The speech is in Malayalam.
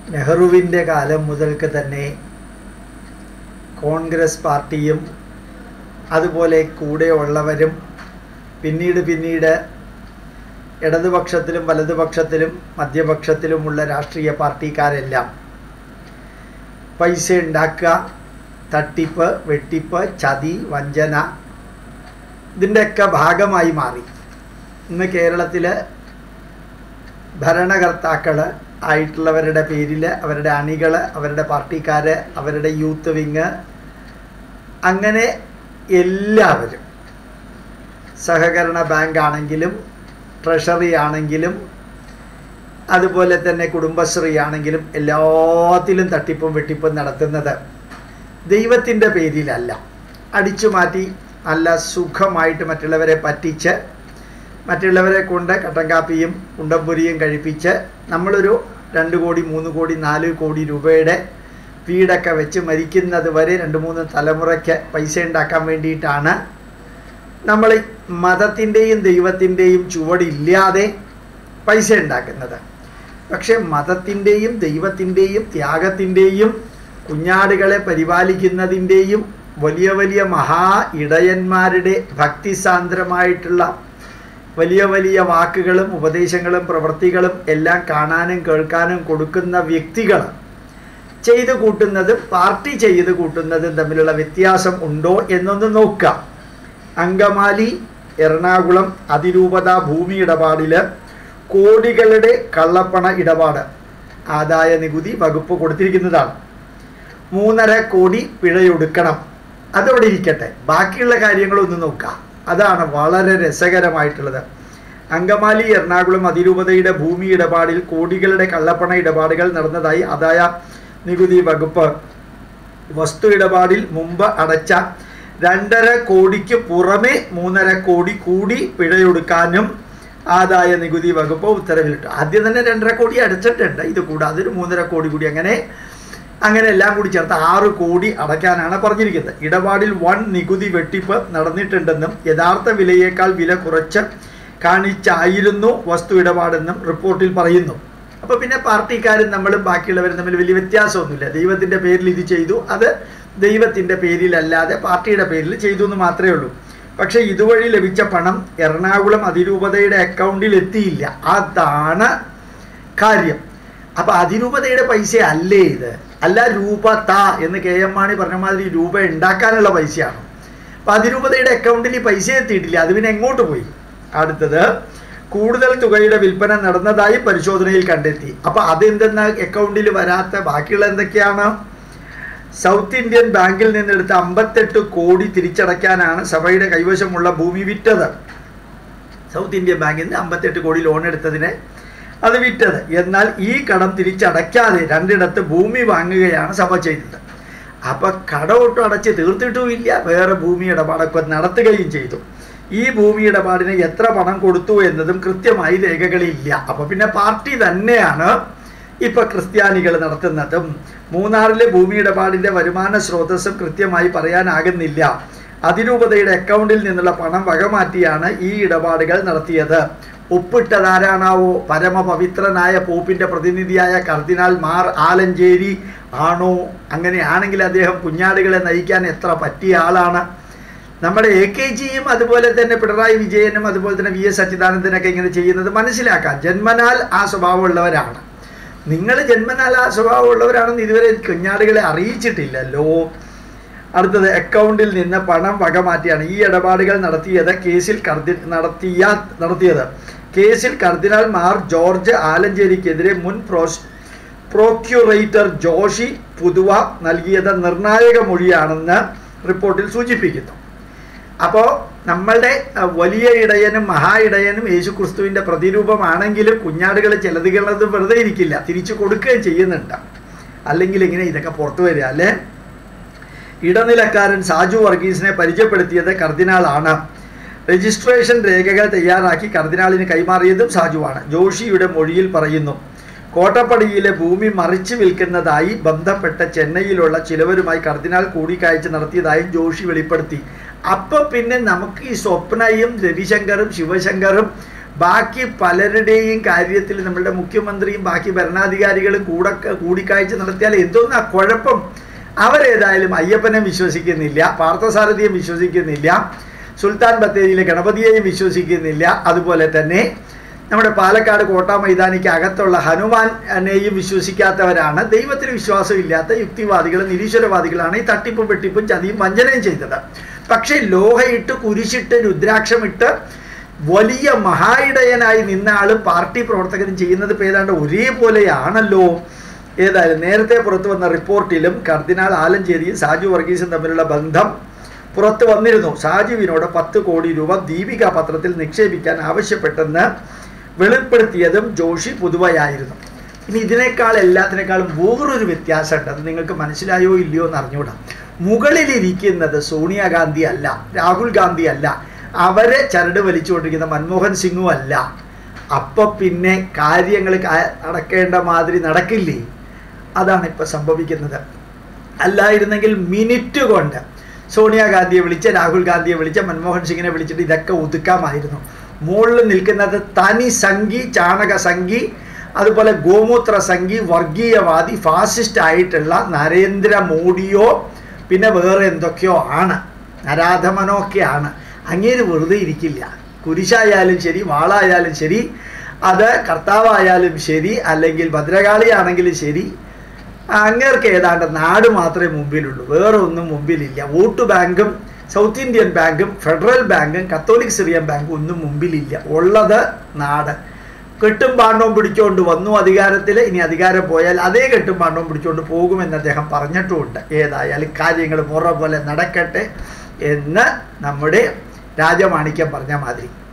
നെഹ്റുവിൻ്റെ കാലം മുതൽക്ക് തന്നെ കോൺഗ്രസ് പാർട്ടിയും അതുപോലെ കൂടെയുള്ളവരും പിന്നീട് പിന്നീട് ഇടതുപക്ഷത്തിലും വലതുപക്ഷത്തിലും മധ്യപക്ഷത്തിലുമുള്ള രാഷ്ട്രീയ പാർട്ടിക്കാരെല്ലാം പൈസ ഉണ്ടാക്കുക തട്ടിപ്പ് വെട്ടിപ്പ് ചതി വഞ്ചന ഇതിൻ്റെയൊക്കെ ഭാഗമായി മാറി ഇന്ന് കേരളത്തിൽ ഭരണകർത്താക്കൾ ആയിട്ടുള്ളവരുടെ പേരിൽ അവരുടെ അണികൾ അവരുടെ പാർട്ടിക്കാർ അവരുടെ യൂത്ത് വിങ് അങ്ങനെ എല്ലാവരും സഹകരണ ബാങ്ക് ആണെങ്കിലും ട്രഷറി ആണെങ്കിലും അതുപോലെ തന്നെ കുടുംബശ്രീ ആണെങ്കിലും എല്ലാത്തിലും തട്ടിപ്പും വെട്ടിപ്പും നടത്തുന്നത് ദൈവത്തിൻ്റെ പേരിലല്ല അടിച്ചു മാറ്റി നല്ല സുഖമായിട്ട് മറ്റുള്ളവരെ പറ്റിച്ച് മറ്റുള്ളവരെ കൊണ്ട് കട്ടൻ കാപ്പിയും ഉണ്ടംപൊരിയും കഴിപ്പിച്ച് നമ്മളൊരു രണ്ട് കോടി മൂന്ന് കോടി നാല് കോടി രൂപയുടെ വീടൊക്കെ വെച്ച് മരിക്കുന്നത് വരെ രണ്ട് മൂന്ന് തലമുറയ്ക്ക് പൈസ ഉണ്ടാക്കാൻ വേണ്ടിയിട്ടാണ് നമ്മൾ മതത്തിൻ്റെയും ദൈവത്തിൻ്റെയും ചുവടില്ലാതെ പൈസ ഉണ്ടാക്കുന്നത് പക്ഷേ മതത്തിൻ്റെയും ദൈവത്തിൻ്റെയും ത്യാഗത്തിൻ്റെയും കുഞ്ഞാടുകളെ പരിപാലിക്കുന്നതിൻ്റെയും വലിയ വലിയ മഹാ ഇടയന്മാരുടെ ഭക്തിസാന്ദ്രമായിട്ടുള്ള വലിയ വലിയ വാക്കുകളും ഉപദേശങ്ങളും പ്രവൃത്തികളും എല്ലാം കാണാനും കേൾക്കാനും കൊടുക്കുന്ന വ്യക്തികൾ ചെയ്തു കൂട്ടുന്നതും പാർട്ടി ചെയ്ത് കൂട്ടുന്നതും തമ്മിലുള്ള വ്യത്യാസം ഉണ്ടോ എന്നൊന്ന് നോക്കാം അങ്കമാലി എറണാകുളം അതിരൂപത ഭൂമി ഇടപാടിൽ കോടികളുടെ കള്ളപ്പണ ഇടപാട് ആദായ നികുതി വകുപ്പ് കൊടുത്തിരിക്കുന്നതാണ് മൂന്നര കോടി പിഴയൊടുക്കണം അതവിടെ ഇരിക്കട്ടെ ബാക്കിയുള്ള കാര്യങ്ങളൊന്ന് നോക്കാം അതാണ് വളരെ രസകരമായിട്ടുള്ളത് അങ്കമാലി എറണാകുളം അതിരൂപതയുടെ ഭൂമി ഇടപാടിൽ കോടികളുടെ കള്ളപ്പണ ഇടപാടുകൾ നടന്നതായി ആദായ നികുതി വകുപ്പ് വസ്തു ഇടപാടിൽ മുമ്പ് അടച്ച രണ്ടര കോടിക്ക് പുറമെ മൂന്നര കോടി കൂടി പിഴയൊടുക്കാനും ആദായ നികുതി വകുപ്പ് ഉത്തരവിലിട്ടു ആദ്യം തന്നെ രണ്ടര കോടി അടച്ചിട്ടുണ്ട് ഇത് കൂടാതെ ഒരു മൂന്നര കോടി കൂടി അങ്ങനെ അങ്ങനെ എല്ലാം കൂടി ചേർത്ത് ആറ് കോടി അടയ്ക്കാനാണ് പറഞ്ഞിരിക്കുന്നത് ഇടപാടിൽ വൺ നികുതി വെട്ടിപ്പ് നടന്നിട്ടുണ്ടെന്നും യഥാർത്ഥ വിലയേക്കാൾ വില കുറച്ച് കാണിച്ചായിരുന്നു വസ്തു ഇടപാടെന്നും റിപ്പോർട്ടിൽ പറയുന്നു അപ്പോൾ പിന്നെ പാർട്ടിക്കാരും നമ്മളും ബാക്കിയുള്ളവരും തമ്മിൽ വലിയ വ്യത്യാസമൊന്നുമില്ല ദൈവത്തിൻ്റെ പേരിൽ ഇത് ചെയ്തു അത് ദൈവത്തിൻ്റെ പേരിലല്ലാതെ പാർട്ടിയുടെ പേരിൽ ചെയ്തു എന്ന് മാത്രമേ ഉള്ളൂ പക്ഷേ ഇതുവഴി ലഭിച്ച പണം എറണാകുളം അതിരൂപതയുടെ അക്കൗണ്ടിൽ എത്തിയില്ല അതാണ് കാര്യം അപ്പൊ അതിരൂപതയുടെ പൈസ അല്ലേ ഇത് അല്ല രൂപ താ എന്ന് കെ എം മാണി പറഞ്ഞ മാതിരി രൂപ ഉണ്ടാക്കാനുള്ള പൈസയാണ് അപ്പൊ അതിരൂപതയുടെ അക്കൗണ്ടിൽ ഈ പൈസ എത്തിയിട്ടില്ല അത് പിന്നെ എങ്ങോട്ട് പോയി അടുത്തത് കൂടുതൽ തുകയുടെ വിൽപ്പന നടന്നതായി പരിശോധനയിൽ കണ്ടെത്തി അപ്പൊ അതെന്തെന്ന അക്കൗണ്ടിൽ വരാത്ത ബാക്കിയുള്ള എന്തൊക്കെയാണ് സൗത്ത് ഇന്ത്യൻ ബാങ്കിൽ നിന്നെടുത്ത അമ്പത്തെട്ട് കോടി തിരിച്ചടയ്ക്കാനാണ് സഭയുടെ കൈവശമുള്ള ഭൂമി വിറ്റത് സൗത്ത് ഇന്ത്യൻ ബാങ്കിൽ നിന്ന് അമ്പത്തെട്ട് കോടി ലോൺ എടുത്തതിനെ അത് വിറ്റത് എന്നാൽ ഈ കടം തിരിച്ചടയ്ക്കാതെ രണ്ടിടത്ത് ഭൂമി വാങ്ങുകയാണ് സഭ ചെയ്തത് അപ്പൊ കടമൊട്ടും അടച്ച് തീർത്തിട്ടുമില്ല വേറെ ഭൂമി ഇടപാടൊക്കെ നടത്തുകയും ചെയ്തു ഈ ഭൂമി ഇടപാടിന് എത്ര പണം കൊടുത്തു എന്നതും കൃത്യമായി രേഖകളില്ല അപ്പൊ പിന്നെ പാർട്ടി തന്നെയാണ് ഇപ്പൊ ക്രിസ്ത്യാനികൾ നടത്തുന്നതും മൂന്നാറിലെ ഭൂമി ഇടപാടിന്റെ വരുമാന സ്രോതസ്സും കൃത്യമായി പറയാനാകുന്നില്ല അതിരൂപതയുടെ അക്കൗണ്ടിൽ നിന്നുള്ള പണം വകമാറ്റിയാണ് ഈ ഇടപാടുകൾ നടത്തിയത് ഒപ്പിട്ടതാരാണാവോ പരമപവിത്രനായ പോപ്പിന്റെ പ്രതിനിധിയായ കർദിനാൾ മാർ ആലഞ്ചേരി ആണോ അങ്ങനെയാണെങ്കിൽ അദ്ദേഹം കുഞ്ഞാടുകളെ നയിക്കാൻ എത്ര പറ്റിയ ആളാണ് നമ്മുടെ എ കെ ജിയും അതുപോലെ തന്നെ പിണറായി വിജയനും അതുപോലെ തന്നെ വി എസ് അച്യുതാനന്ദനൊക്കെ ഇങ്ങനെ ചെയ്യുന്നത് മനസ്സിലാക്കാം ജന്മനാൽ ആ സ്വഭാവമുള്ളവരാണ് നിങ്ങൾ ജന്മനാൽ ആ സ്വഭാവമുള്ളവരാണെന്ന് ഇതുവരെ കുഞ്ഞാടുകളെ അറിയിച്ചിട്ടില്ലല്ലോ അടുത്തത് അക്കൗണ്ടിൽ നിന്ന് പണം വകമാറ്റിയാണ് ഈ ഇടപാടുകൾ നടത്തിയത് കേസിൽ കർദി നടത്തിയ നടത്തിയത് കേസിൽ കർദിനാൾ മാർ ജോർജ് ആലഞ്ചേരിക്കെതിരെ മുൻ പ്രോസ് പ്രോക്യൂറേറ്റർ ജോഷി പുതുവ നൽകിയത് നിർണായക മൊഴിയാണെന്ന് റിപ്പോർട്ടിൽ സൂചിപ്പിക്കുന്നു അപ്പോൾ നമ്മളുടെ അഹ്, വലിയ ഇടയനും മഹാ ഇടയനും യേശു ക്രിസ്തുവിൻ്റെ പ്രതിരൂപമാണെങ്കിലും കുഞ്ഞാടുകൾ ചിലതുകളത് വെറുതെ ഇരിക്കില്ല തിരിച്ചു കൊടുക്കുകയും ചെയ്യുന്നുണ്ട് അല്ലെങ്കിൽ ഇങ്ങനെ ഇതൊക്കെ പുറത്തു വരിക അല്ലേ ഇടനിലക്കാരൻ സാജു വർഗീസിനെ പരിചയപ്പെടുത്തിയത് കർദിനാളാണ് രജിസ്ട്രേഷൻ രേഖകൾ തയ്യാറാക്കി കർദിനാളിന് കൈമാറിയതും സാജുവാണ് ജോഷിയുടെ മൊഴിയിൽ പറയുന്നു കോട്ടപ്പടിയിലെ ഭൂമി മറിച്ചു വിൽക്കുന്നതായി ബന്ധപ്പെട്ട ചെന്നൈയിലുള്ള ചിലവരുമായി കർദിനാൾ കൂടിക്കാഴ്ച നടത്തിയതായും ജോഷി വെളിപ്പെടുത്തി അപ്പൊ പിന്നെ നമുക്ക് ഈ സ്വപ്നയും രവിശങ്കറും ശിവശങ്കറും ബാക്കി പലരുടെയും കാര്യത്തിൽ നമ്മളുടെ മുഖ്യമന്ത്രിയും ബാക്കി ഭരണാധികാരികളും കൂടെ കൂടിക്കാഴ്ച നടത്തിയാൽ എന്തോന്നാ കുഴപ്പം അവരേതായാലും അയ്യപ്പനെ വിശ്വസിക്കുന്നില്ല പാർത്ഥസാരഥിയെ വിശ്വസിക്കുന്നില്ല സുൽത്താൻ ബത്തേരിയിലെ ഗണപതിയെയും വിശ്വസിക്കുന്നില്ല അതുപോലെ തന്നെ നമ്മുടെ പാലക്കാട് കോട്ട മൈതാനിക്ക് അകത്തുള്ള ഹനുമാനെയും വിശ്വസിക്കാത്തവരാണ് ദൈവത്തിൽ വിശ്വാസമില്ലാത്ത യുക്തിവാദികളും നിരീശ്വരവാദികളാണ് ഈ തട്ടിപ്പും വെട്ടിപ്പും ചതിയും വഞ്ചനയും ചെയ്തത് പക്ഷേ ലോഹയിട്ട് കുരിശിട്ട് രുദ്രാക്ഷമിട്ട് വലിയ മഹായിടയനായി നിന്ന ആളും പാർട്ടി പ്രവർത്തകരും ചെയ്യുന്നത് ഇപ്പോൾ ഏതാണ്ട് ഒരേപോലെയാണല്ലോ ഏതായാലും നേരത്തെ പുറത്തു വന്ന റിപ്പോർട്ടിലും കർദിനാൾ ആലഞ്ചേരിയും സാജു വർഗീസും തമ്മിലുള്ള ബന്ധം പുറത്തു വന്നിരുന്നു സാജുവിനോട് പത്ത് കോടി രൂപ ദീപിക പത്രത്തിൽ നിക്ഷേപിക്കാൻ ആവശ്യപ്പെട്ടെന്ന് വെളിപ്പെടുത്തിയതും ജോഷി പുതുവയായിരുന്നു ഇനി ഇതിനേക്കാൾ എല്ലാത്തിനേക്കാളും വേറൊരു വ്യത്യാസമുണ്ട് അത് നിങ്ങൾക്ക് മനസ്സിലായോ ഇല്ലയോ എന്ന് അറിഞ്ഞുകൂടാ മുകളിലിരിക്കുന്നത് സോണിയാഗാന്ധി അല്ല രാഹുൽ ഗാന്ധി അല്ല അവരെ ചരട് വലിച്ചുകൊണ്ടിരിക്കുന്ന മൻമോഹൻ സിംഗും അല്ല അപ്പൊ പിന്നെ കാര്യങ്ങൾ നടക്കേണ്ട മാതിരി നടക്കില്ലേ അതാണ് ഇപ്പൊ സംഭവിക്കുന്നത് അല്ലായിരുന്നെങ്കിൽ മിനിറ്റ് കൊണ്ട് സോണിയാഗാന്ധിയെ വിളിച്ച് രാഹുൽ ഗാന്ധിയെ വിളിച്ച് മൻമോഹൻ സിംഗിനെ വിളിച്ചിട്ട് ഇതൊക്കെ ഒതുക്കാമായിരുന്നു മുകളിൽ നിൽക്കുന്നത് തനി സംഘി ചാണക സംഘി അതുപോലെ ഗോമൂത്ര സംഘി വർഗീയവാദി ഫാസിസ്റ്റ് ആയിട്ടുള്ള നരേന്ദ്രമോദിയോ പിന്നെ വേറെ എന്തൊക്കെയോ ആണ് നരാധമനൊക്കെയാണ് അങ്ങേര് വെറുതെ ഇരിക്കില്ല കുരിശായാലും ശരി വാളായാലും ശരി അത് കർത്താവായാലും ശരി അല്ലെങ്കിൽ ഭദ്രകാളിയാണെങ്കിലും ശരി അങ്ങേർക്ക് ഏതാണ്ട് നാട് മാത്രമേ മുമ്പിലുള്ളൂ വേറെ ഒന്നും മുമ്പിലില്ല വോട്ട് ബാങ്കും സൗത്ത് ഇന്ത്യൻ ബാങ്കും ഫെഡറൽ ബാങ്കും കത്തോലിക് സിറിയൻ ബാങ്കും ഒന്നും മുമ്പിലില്ല ഉള്ളത് നാട് കെട്ടും പാണ്ടവും പിടിച്ചുകൊണ്ട് വന്നു അധികാരത്തിൽ ഇനി അധികാരം പോയാൽ അതേ കെട്ടും പാണ്ടവും പിടിച്ചുകൊണ്ട് പോകുമെന്ന് അദ്ദേഹം പറഞ്ഞിട്ടുമുണ്ട് ഏതായാലും കാര്യങ്ങൾ മുറ പോലെ നടക്കട്ടെ എന്ന് നമ്മുടെ രാജമാണിക്യം പറഞ്ഞ മാതിരി